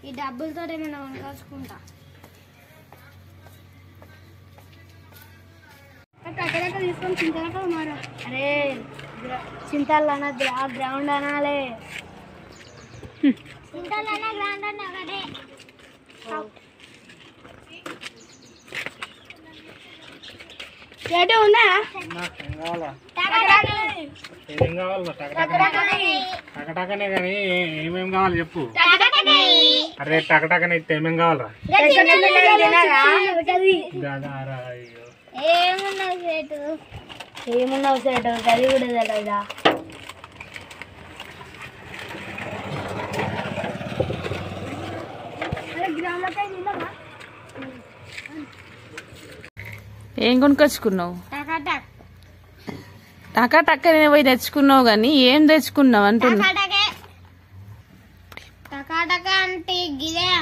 ఈ డబ్బులతో ఏమైనా కొనుకొచ్చుకుంటా అక్కడక్కడ తీసుకొని చింతలక్కడ మారా అరే చింతలు అనద్దు ఆ గ్రౌండ్ అనాలే చింతలు అన్న గ్రౌండ్ అన్న ఒకటే ఏటో ఉందా ఏం కావాలా టకటకని. ఏం కావాలా టకటకనే టకటకని. టకటకనే కానీ ఏమేం కావాలి చెప్పు టకటకని. అరే టకటకనే ఇస్తే ఏమేం కావాలరా ఇంకా చిన్న పిల్లలు తినరా? దాదారా అయ్యో ఏమున్నావు సేటు ఏమున్నావు సేటు గది కూడా తెలియదా ఏం కొనుకొచ్చుకున్నావు టకాటక్ టకా టక్కనే పోయి తెచ్చుకున్నావు కానీ ఏం తెచ్చుకున్నావు అంటున్నా టకాటకే టకాటక అంటే గిదే